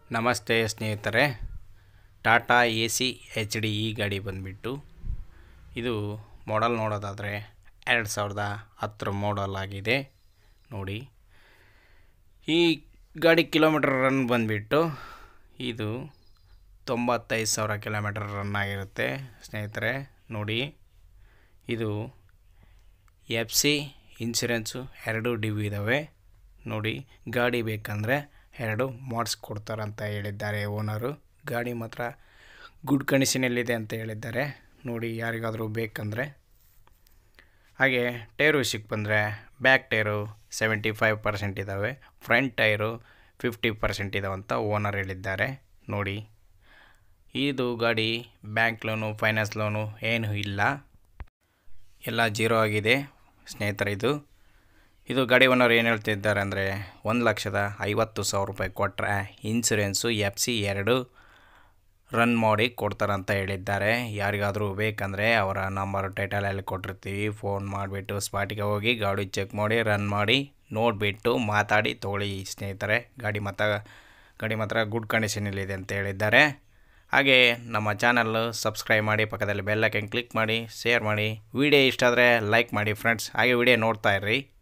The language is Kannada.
ನಮಸ್ತೆ ಸ್ನೇಹಿತರೆ Tata A C H D ಈ ಗಾಡಿ ಬಂದುಬಿಟ್ಟು ಇದು ಮಾಡಲ್ ನೋಡೋದಾದರೆ ಎರಡು ಸಾವಿರದ ಹತ್ತರ ಮಾಡಲ್ ಆಗಿದೆ ನೋಡಿ ಈ ಗಾಡಿ ಕಿಲೋಮೀಟರ್ ರನ್ ಬಂದುಬಿಟ್ಟು ಇದು ತೊಂಬತ್ತೈದು ಸಾವಿರ ಕಿಲೋಮೀಟರ್ ರನ್ ಆಗಿರುತ್ತೆ ಸ್ನೇಹಿತರೆ ನೋಡಿ ಇದು ಎಫ್ ಸಿ ಇನ್ಶೂರೆನ್ಸು ಎರಡು ಡಿವ್ ಇದ್ದಾವೆ ನೋಡಿ ಗಾಡಿ ಬೇಕಂದರೆ ಎರಡು ಮಾಡಿಸ್ಕೊಡ್ತಾರಂತ ಹೇಳಿದ್ದಾರೆ ಓನರು ಗಾಡಿ ಮಾತ್ರ ಗುಡ್ ಕಂಡೀಷನಲ್ಲಿದೆ ಅಂತ ಹೇಳಿದ್ದಾರೆ ನೋಡಿ ಯಾರಿಗಾದರೂ ಬೇಕಂದರೆ ಹಾಗೆ ಟೈರು ವಿಷಯಕ್ಕೆ ಬಂದರೆ back tyre seventy five percent ಇದ್ದಾವೆ ಫ್ರಂಟ್ ಟೈರು ಫಿಫ್ಟಿ ಪರ್ಸೆಂಟ್ ಇದಾವಂತ ಓನರ್ ಹೇಳಿದ್ದಾರೆ ನೋಡಿ ಇದು ಗಾಡಿ ಬ್ಯಾಂಕ್ ಲೋನು ಫೈನಾನ್ಸ್ ಲೋನು ಏನೂ ಇಲ್ಲ ಎಲ್ಲ ಜೀರೋ ಆಗಿದೆ ಸ್ನೇಹಿತರೆ ಇದು ಇದು ಗಾಡಿ ಓನರ್ ಏನು ಹೇಳ್ತಿದ್ದಾರೆ ಅಂದರೆ ಒಂದು ಲಕ್ಷದ ಐವತ್ತು ಸಾವಿರ ರೂಪಾಯಿ ಕೊಟ್ಟರೆ ಇನ್ಸೂರೆನ್ಸು ಎಫ್ ಸಿ ಎರಡು ರನ್ ಮಾಡಿ ಕೊಡ್ತಾರಂತ ಹೇಳಿದ್ದಾರೆ ಯಾರಿಗಾದರೂ ಬೇಕಂದರೆ ಅವರ ನಂಬರ್ ಟೈಟಲಲ್ಲಿ ಕೊಟ್ಟಿರ್ತೀವಿ ಫೋನ್ ಮಾಡಿಬಿಟ್ಟು ಸ್ಪಾಟಿಗೆ ಹೋಗಿ ಗಾಡಿ ಚೆಕ್ ಮಾಡಿ ರನ್ ಮಾಡಿ ನೋಡಿಬಿಟ್ಟು ಮಾತಾಡಿ ತೊಗೊಳ್ಳಿ ಸ್ನೇಹಿತರೆ ಗಾಡಿ ಮಾತ್ರ ಗಾಡಿ ಮಾತ್ರ ಗುಡ್ ಕಂಡೀಷನಲ್ಲಿದೆ ಅಂತ ಹೇಳಿದ್ದಾರೆ ಹಾಗೆ ನಮ್ಮ ಚಾನಲ್ಲು ಸಬ್ಸ್ಕ್ರೈಬ್ ಮಾಡಿ ಪಕ್ಕದಲ್ಲಿ ಬೆಲ್ಲೈಕನ್ ಕ್ಲಿಕ್ ಮಾಡಿ ಶೇರ್ ಮಾಡಿ ವಿಡಿಯೋ ಇಷ್ಟ ಆದರೆ ಲೈಕ್ ಮಾಡಿ ಫ್ರೆಂಡ್ಸ್ ಹಾಗೆ ವಿಡಿಯೋ ನೋಡ್ತಾ ಇರ್ರಿ